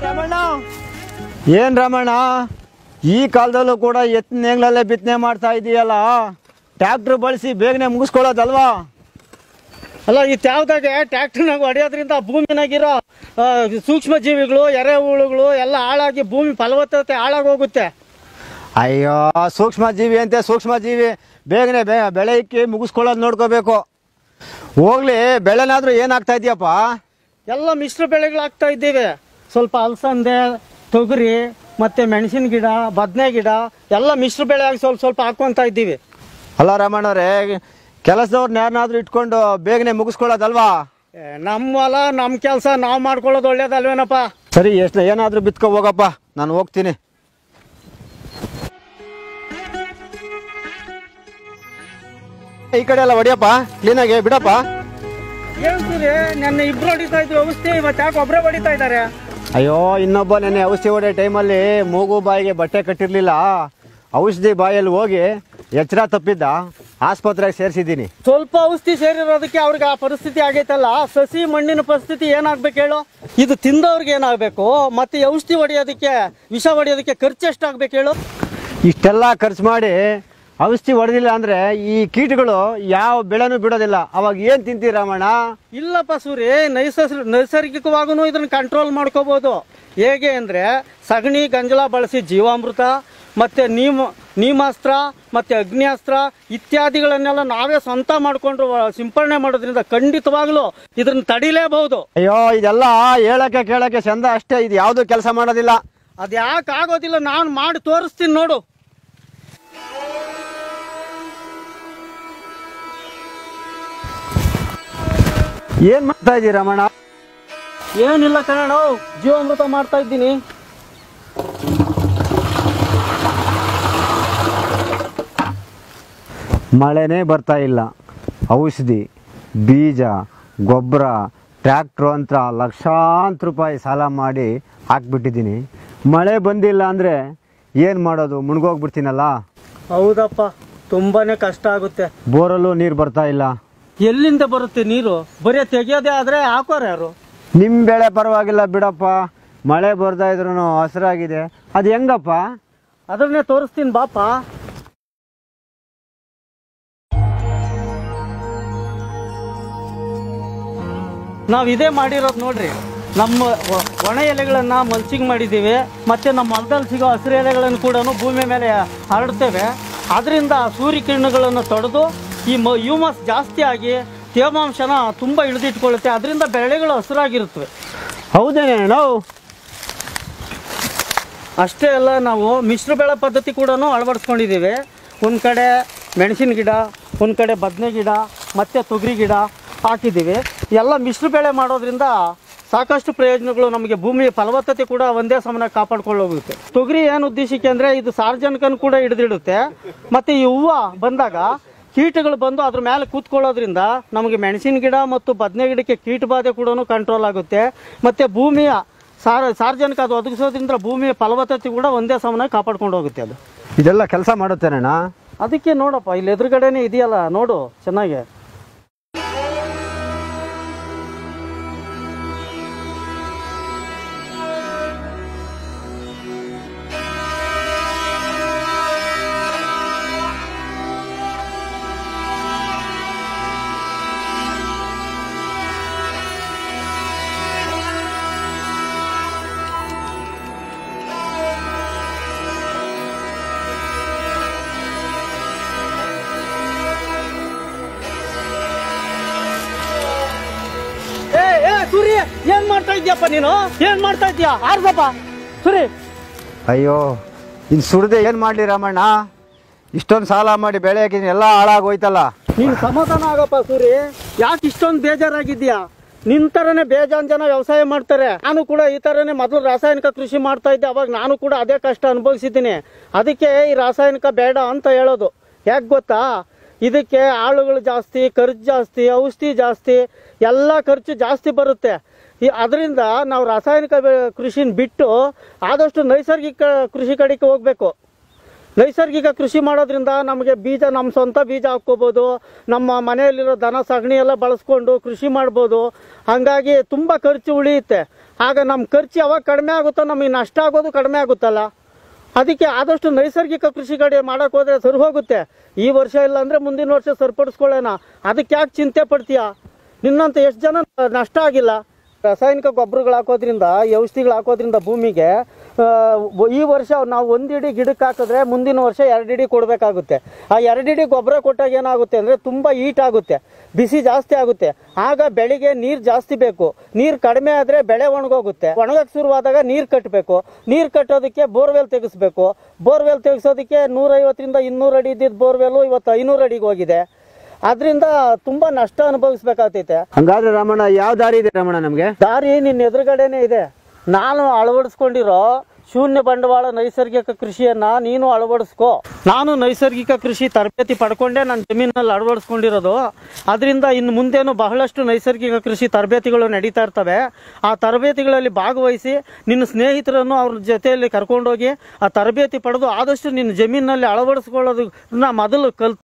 ರಮಣ ಏನ್ ರಮಣ ಈ ಕಾಲದಲ್ಲೂ ಕೂಡ ಎತ್ತಿನ ನೇಗ್ಲಲ್ಲೇ ಬಿತ್ತನೆ ಮಾಡ್ತಾ ಇದೀಯಲ್ಲ ಟ್ರ್ಯಾಕ್ಟರ್ ಬಳಸಿ ಬೇಗನೆ ಮುಗಿಸ್ಕೊಳ್ಳೋದಲ್ವಾ ಅಲ್ಲ ಈ ತ್ಯಾವ್ದಾಗೆ ಟ್ರ್ಯಾಕ್ಟರ್ನಾಗ ಹೊಡೆಯೋದ್ರಿಂದ ಭೂಮಿನಾಗಿರೋ ಆ, ಸೂಕ್ಷ್ಮ ಜೀವಿಗಳು ಎರೆಹುಳುಗಳು ಎಲ್ಲ ಹಾಳಾಗಿ ಭೂಮಿ ಫಲವತ್ತತೆ ಹಾಳಾಗೋಗುತ್ತೆ ಅಯ್ಯೋ ಸೂಕ್ಷ್ಮ ಜೀವಿ ಅಂತೆ ಸೂಕ್ಷ್ಮ ಜೀವಿ ಬೇಗನೆ ಬೆ ಬೆಳೆ ಇಕ್ಕಿ ಮುಗಿಸ್ಕೊಳ್ಳೋದು ನೋಡ್ಕೋಬೇಕು ಹೋಗ್ಲಿ ಬೆಳೆನಾದ್ರೂ ಏನಾಗ್ತಾ ಇದೆಯಪ್ಪ ಎಲ್ಲ ಮಿಶ್ರ ಬೆಳೆಗಳಾಗ್ತಾ ಇದ್ದೇವೆ ಸ್ವಲ್ಪ ಅಲಸಂದೆ ತೊಗರಿ ಮತ್ತೆ ಮೆಣಸಿನ ಗಿಡ ಬದನೆ ಗಿಡ ಎಲ್ಲ ಮಿಶ್ರ ಬೆಳೆ ಆಗಿ ಸ್ವಲ್ಪ ಸ್ವಲ್ಪ ಹಾಕೊಂತ ಇದ್ದೀವಿ ಅಲ್ಲ ರಮಣವ್ರೆ ಕೆಲಸದವ್ರನ್ನ ಯಾರನ್ನಾದ್ರೂ ಇಟ್ಕೊಂಡು ಬೇಗನೆ ಮುಗಿಸ್ಕೊಳ್ಳೋದಲ್ವಾ ಏ, ನಮ್ಮ ಹೊಲ ನಮ್ಮ ಕೆಲಸ ನಾವು ಮಾಡ್ಕೊಳ್ಳೋದು ಒಳ್ಳೇದಲ್ವೇನಪ್ಪ ಸರಿ ಎಷ್ಟು ಏನಾದರೂ ಬಿತ್ಕೊ ಹೋಗಪ್ಪ ನಾನು ಹೋಗ್ತೀನಿ ಈ ಕಡೆ ಎಲ್ಲ ಹೊಡಿಯಪ್ಪ ಕ್ಲೀನಾಗಿ ಬಿಡಪ್ಪ ಹೇಳ್ತೀರಿ ನನ್ನ ಇಬ್ರು ಹೊಡಿತಾ ಇದ್ವಿ ಔಷಧಿ ಇವತ್ತು ಯಾಕೆ ಒಬ್ಬರೇ ಹೊಡಿತಾ ಇದ್ದಾರೆ ಅಯ್ಯೋ ಇನ್ನೊಬ್ಬ ನೆನ್ನೆ ಔಷಧಿ ಹೊಡೆಯೋ ಟೈಮಲ್ಲಿ ಮೂಗು ಬಾಯಿಗೆ ಬಟ್ಟೆ ಕಟ್ಟಿರ್ಲಿಲ್ಲ ಔಷಧಿ ಬಾಯಲ್ಲಿ ಹೋಗಿ ಎಚ್ಚರ ತಪ್ಪಿದ್ದ ಆಸ್ಪತ್ರೆಗೆ ಸೇರಿಸಿದ್ದೀನಿ ಸ್ವಲ್ಪ ಔಷಧಿ ಸೇರಿರೋದಕ್ಕೆ ಅವ್ರಿಗೆ ಆ ಪರಿಸ್ಥಿತಿ ಆಗೈತಲ್ಲ ಸಸಿ ಮಣ್ಣಿನ ಪರಿಸ್ಥಿತಿ ಏನಾಗ್ಬೇಕು ಹೇಳು ಇದು ತಿಂದವ್ರಿಗೆ ಏನಾಗಬೇಕು ಮತ್ತೆ ಈ ಔಷಧಿ ಹೊಡೆಯೋದಕ್ಕೆ ವಿಷ ಹೊಡೆಯೋದಕ್ಕೆ ಖರ್ಚು ಎಷ್ಟಾಗ್ಬೇಕು ಹೇಳು ಇಷ್ಟೆಲ್ಲ ಖರ್ಚು ಮಾಡಿ ಔಷಧಿ ಹೊಡೆದಿಲ್ಲ ಅಂದ್ರೆ ಈ ಕೀಟಗಳು ಯಾವ ಬೆಳೆನೂ ಬಿಡೋದಿಲ್ಲ ಅವಾಗ ಏನು ತಿಂತೀರಿ ರಮಣ ಇಲ್ಲಪ್ಪ ಸೂರಿ ನೈಸರ್ಗ ನೈಸರ್ಗಿಕವಾಗೂ ಇದನ್ನ ಕಂಟ್ರೋಲ್ ಮಾಡ್ಕೋಬಹುದು ಹೇಗೆ ಅಂದ್ರೆ ಸಗಣಿ ಗಂಜಲ ಬಳಸಿ ಜೀವಾಮೃತ ಮತ್ತೆ ನೀಮ ನೀಮಾಸ್ತ್ರ ಮತ್ತೆ ಅಗ್ನಿಯಾಸ್ತ್ರ ಇತ್ಯಾದಿಗಳನ್ನೆಲ್ಲ ನಾವೇ ಸ್ವಂತ ಮಾಡ್ಕೊಂಡು ಸಿಂಪರಣೆ ಮಾಡೋದ್ರಿಂದ ಖಂಡಿತವಾಗ್ಲೂ ಇದನ್ನ ತಡಿಲೇಬಹುದು ಅಯ್ಯೋ ಇದೆಲ್ಲ ಹೇಳಕ್ಕೆ ಕೇಳಕ್ಕೆ ಚಂದ ಅಷ್ಟೇ ಇದು ಯಾವುದು ಕೆಲಸ ಮಾಡೋದಿಲ್ಲ ಅದ್ಯಾಕೆ ಆಗೋದಿಲ್ಲ ನಾನು ಮಾಡಿ ತೋರಿಸ್ತೀನಿ ನೋಡು ಏನ್ ಮಾಡ್ತಾ ಇದೀರಿ ರಮಣ ಏನಿಲ್ಲ ಕಣ ಜೀವಾಮೃತ ಮಾಡ್ತಾ ಇದ್ದೀನಿ ಮಳೆನೇ ಬರ್ತಾ ಇಲ್ಲ ಔಷಧಿ ಬೀಜ ಗೊಬ್ಬರ ಟ್ರ್ಯಾಕ್ಟ್ರು ಅಂತ ಲಕ್ಷಾಂತರ ರೂಪಾಯಿ ಸಾಲ ಮಾಡಿ ಹಾಕ್ಬಿಟ್ಟಿದ್ದೀನಿ ಮಳೆ ಬಂದಿಲ್ಲ ಅಂದರೆ ಏನು ಮಾಡೋದು ಮುಳುಗೋಗ್ಬಿಡ್ತೀನಲ್ಲ ಹೌದಪ್ಪ ತುಂಬಾನೇ ಕಷ್ಟ ಆಗುತ್ತೆ ಬೋರಲ್ಲೂ ನೀರು ಬರ್ತಾ ಇಲ್ಲ ಎಲ್ಲಿಂದ ಬರುತ್ತೆ ನೀರು ಬರೀ ತೆಗಿಯೋದೇ ಆದ್ರೆ ಹಾಕೋರು ಯಾರು ನಿಮ್ಮ ಬೆಳೆ ಪರವಾಗಿಲ್ಲ ಬಿಡಪ್ಪ ಮಳೆ ಬರ್ತಾ ಇದ್ರೂ ಹಸಿರಾಗಿದೆ ಅದು ಹೆಂಗಪ್ಪ ಅದನ್ನೇ ತೋರಿಸ್ತೀನಿ ಬಾಪ ನಾವು ಇದೇ ಮಾಡಿರೋದು ನೋಡ್ರಿ ನಮ್ಮ ಒ- ಒಣ ಎಲೆಗಳನ್ನ ಮಲ್ಚಿಂಗ್ ಮಾಡಿದ್ದೀವಿ ಮತ್ತೆ ನಮ್ಮ ಹೊಲದಲ್ಲಿ ಸಿಗೋ ಹಸಿರು ಎಲೆಗಳನ್ನು ಕೂಡ ಭೂಮಿ ಮೇಲೆ ಹರಡ್ತೇವೆ ಅದರಿಂದ ಸೂರ್ಯಕಿರಣಗಳನ್ನು ತಡೆದು ಈ ಮ ಹ್ಯೂಮಸ್ ಜಾಸ್ತಿ ಆಗಿ ತೇವಾಂಶನ ತುಂಬ ಹಿಡಿದಿಟ್ಕೊಳ್ಳುತ್ತೆ ಅದರಿಂದ ಬೆಳೆಗಳು ಹಸಿರಾಗಿರುತ್ತವೆ ಹೌದೇನೆ ನಾವು ಅಷ್ಟೇ ಅಲ್ಲ ನಾವು ಮಿಶ್ರ ಬೆಳೆ ಪದ್ಧತಿ ಕೂಡ ಅಳವಡಿಸ್ಕೊಂಡಿದ್ದೀವಿ ಒಂದು ಕಡೆ ಮೆಣಸಿನ ಗಿಡ ಒಂದು ಕಡೆ ಬದನೆ ಗಿಡ ಮತ್ತು ತೊಗರಿ ಗಿಡ ಹಾಕಿದ್ದೀವಿ ಎಲ್ಲ ಮಿಶ್ರ ಬೆಳೆ ಮಾಡೋದ್ರಿಂದ ಸಾಕಷ್ಟು ಪ್ರಯೋಜನಗಳು ನಮಗೆ ಭೂಮಿಯ ಫಲವತ್ತತೆ ಕೂಡ ಒಂದೇ ಸಮನ ಕಾಪಾಡ್ಕೊಳ್ಳೋಗುತ್ತೆ ತೊಗರಿ ಏನು ಉದ್ದೇಶಕ್ಕೆ ಅಂದರೆ ಇದು ಸಾರ್ವಜನಿಕನ ಕೂಡ ಹಿಡಿದಿಡುತ್ತೆ ಮತ್ತು ಈ ಹೂವು ಬಂದಾಗ ಕೀಟಗಳು ಬಂದು ಅದ್ರ ಮೇಲೆ ಕೂತ್ಕೊಳ್ಳೋದ್ರಿಂದ ನಮಗೆ ಮೆಣಸಿನ ಗಿಡ ಮತ್ತು ಬದನೆ ಗಿಡಕ್ಕೆ ಕೀಟ ಬಾಧೆ ಕೂಡ ಕಂಟ್ರೋಲ್ ಆಗುತ್ತೆ ಮತ್ತು ಭೂಮಿಯ ಸಾರ ಸಾರ್ವಜನಿಕ ಅದು ಒದಗಿಸೋದ್ರಿಂದ ಭೂಮಿಯ ಫಲವತ್ತತೆ ಕೂಡ ಒಂದೇ ಸಮನಾಗಿ ಕಾಪಾಡ್ಕೊಂಡು ಹೋಗುತ್ತೆ ಅದು ಇದೆಲ್ಲ ಕೆಲಸ ಮಾಡುತ್ತೇನಣ್ಣ ಅದಕ್ಕೆ ನೋಡಪ್ಪ ಇಲ್ಲಿ ಎದುರುಗಡೆನೆ ಇದೆಯಲ್ಲ ನೋಡು ಚೆನ್ನಾಗಿ ಏ ಏ ಸೂರಿ ಏನ್ ಮಾಡ್ತಾ ಇದ್ಯಪ್ಪ ನೀನು ಏನ್ ಮಾಡ್ತಾ ಇದ್ಯಾ ಆರ್ಸಪ್ಪ ಸೂರಿ ಅಯ್ಯೋ ಇನ್ನು ಸುಡದೆ ಏನು ಮಾಡಲಿ ರಾಮಣ್ಣ ಇಷ್ಟೊಂದು ಸಾಲ ಮಾಡಿ ಬೆಳೆ ಹಾಕಿದ್ದೀನಿ ಎಲ್ಲ ಹಾಳಾಗೋಯ್ತಲ್ಲ ನೀನು ಸಮಾಧಾನ ಆಗಪ್ಪ ಸೂರಿ ಯಾಕೆ ಇಷ್ಟೊಂದು ಬೇಜಾರಾಗಿದ್ಯಾ ನಿನ್ ತರನೇ ಬೇಜಾನ್ ಜನ ವ್ಯವಸಾಯ ಮಾಡ್ತಾರೆ ನಾನು ಕೂಡ ಈ ತರನೇ ಮೊದಲು ರಾಸಾಯನಿಕ ಕೃಷಿ ಮಾಡ್ತಾ ಇದ್ದೆ ಅವಾಗ ನಾನು ಕೂಡ ಅದೇ ಕಷ್ಟ ಅನುಭವಿಸಿದ್ದೀನಿ ಅದಕ್ಕೆ ಈ ರಾಸಾಯನಿಕ ಬೇಡ ಅಂತ ಹೇಳೋದು ಯಾಕೆ ಗೊತ್ತಾ ಇದಕ್ಕೆ ಆಳುಗಳು ಜಾಸ್ತಿ ಖರ್ಚು ಜಾಸ್ತಿ ಔಷಧಿ ಜಾಸ್ತಿ ಎಲ್ಲ ಖರ್ಚು ಜಾಸ್ತಿ ಬರುತ್ತೆ ಈ ಅದರಿಂದ ನಾವು ರಾಸಾಯನಿಕ ಬೆ- ಕೃಷಿನ ಬಿಟ್ಟು ಆದಷ್ಟು ನೈಸರ್ಗಿಕ ಕೃಷಿ ಕಡೆಗೆ ಹೋಗ್ಬೇಕು ನೈಸರ್ಗಿಕ ಕೃಷಿ ಮಾಡೋದ್ರಿಂದ ನಮಗೆ ಬೀಜ ನಮ್ಮ ಸ್ವಂತ ಬೀಜ ಹಾಕ್ಕೋಬೋದು ನಮ್ಮ ಮನೆಯಲ್ಲಿರೋ ದನ ಸಗಣಿ ಎಲ್ಲ ಬಳಸ್ಕೊಂಡು ಕೃಷಿ ಮಾಡ್ಬೋದು ಹಾಗಾಗಿ ತುಂಬ ಖರ್ಚು ಉಳಿಯುತ್ತೆ ಆಗ ನಮ್ಮ ಖರ್ಚು ಯಾವಾಗ ಕಡಿಮೆ ಆಗುತ್ತೋ ನಮಗೆ ನಷ್ಟ ಆಗೋದು ಕಡಿಮೆ ಆಗುತ್ತಲ್ಲ ಅದಕ್ಕೆ ಆದಷ್ಟು ನೈಸರ್ಗಿಕ ಕೃಷಿ ಕಡೆ ಮಾಡೋಕೆ ಹೋದ್ರೆ ಸರಿ ಹೋಗುತ್ತೆ ಈ ವರ್ಷ ಇಲ್ಲ ಅಂದರೆ ಮುಂದಿನ ವರ್ಷ ಸರಿಪಡಿಸ್ಕೊಳ್ಳೋಣ ಅದಕ್ಕೆ ಯಾಕೆ ಚಿಂತೆ ಪಡ್ತೀಯ ನಿನ್ನಂತ ಎಷ್ಟು ಜನ ನಷ್ಟ ಆಗಿಲ್ಲ ರಾಸಾಯನಿಕ ಗೊಬ್ಬರಗಳು ಹಾಕೋದ್ರಿಂದ ಈ ಔಷಧಿಗಳು ಹಾಕೋದ್ರಿಂದ ಭೂಮಿಗೆ ಆ, ಈ ವರ್ಷ ನಾವು ಒಂದು ಇಡಿ ಗಿಡಕ್ಕೆ ಹಾಕಿದ್ರೆ ಮುಂದಿನ ವರ್ಷ ಎರಡು ಇಡಿ ಕೊಡಬೇಕಾಗುತ್ತೆ ಆ ಎರಡು ಇಡಿ ಗೊಬ್ಬರ ಕೊಟ್ಟಾಗ ಏನಾಗುತ್ತೆ ಅಂದರೆ ತುಂಬ ಈಟ್ ಆಗುತ್ತೆ ಬಿಸಿ ಜಾಸ್ತಿ ಆಗುತ್ತೆ ಆಗ ಬೆಳೆಗೆ ನೀರು ಜಾಸ್ತಿ ಬೇಕು ನೀರು ಕಡಿಮೆ ಆದರೆ ಬೆಳೆ ಒಣಗೋಗುತ್ತೆ ಒಣಗಕ್ಕೆ ಶುರುವಾದಾಗ ನೀರು ಕಟ್ಟಬೇಕು ನೀರು ಕಟ್ಟೋದಕ್ಕೆ ಬೋರ್ವೆಲ್ ತೆಗೆಸ್ಬೇಕು ಬೋರ್ವೆಲ್ ತೆಗೆಸೋದಕ್ಕೆ ನೂರೈವತ್ತರಿಂದ ಇನ್ನೂರು ಅಡಿ ಇದ್ದಿದ್ದು ಬೋರ್ವೆಲ್ಲು ಇವತ್ತು ಐನೂರು ಅಡಿಗೆ ಹೋಗಿದೆ ಅದರಿಂದ ತುಂಬ ನಷ್ಟ ಅನುಭವಿಸ್ಬೇಕಾಗ್ತೈತೆ ಹಂಗಾದ್ರೆ ರಾಮಣ್ಣ ಯಾವ ದಾರಿ ಇದೆ ರಾಮಣ್ಣ ನಮಗೆ ದಾರಿ ನಿನ್ನ ಎದುರುಗಡೆನೇ ಇದೆ ನಾನು ಅಳವಡಿಸ್ಕೊಂಡಿರೋ ಶೂನ್ಯ ಬಂಡವಾಳ ನೈಸರ್ಗಿಕ ಕೃಷಿಯನ್ನ ನೀನು ಅಳವಡಿಸ್ಕೋ ನಾನು ನೈಸರ್ಗಿಕ ಕೃಷಿ ತರಬೇತಿ ಪಡ್ಕೊಂಡೇ ನನ್ನ ಜಮೀನಲ್ಲಿ ಅಳವಡಿಸ್ಕೊಂಡಿರೋದು ಅದರಿಂದ ಇನ್ನು ಮುಂದೇನು ಬಹಳಷ್ಟು ನೈಸರ್ಗಿಕ ಕೃಷಿ ತರಬೇತಿಗಳು ನಡೀತಾ ಇರ್ತವೆ ಆ ತರಬೇತಿಗಳಲ್ಲಿ ಭಾಗವಹಿಸಿ ನಿನ್ನ ಸ್ನೇಹಿತರನ್ನು ಅವ್ರ ಜೊತೆಯಲ್ಲಿ ಕರ್ಕೊಂಡೋಗಿ ಆ ತರಬೇತಿ ಪಡೆದು ಆದಷ್ಟು ನಿನ್ನ ಜಮೀನಿನಲ್ಲಿ ಅಳವಡಿಸ್ಕೊಳ್ಳೋದನ್ನ ಮೊದಲು ಕಲ್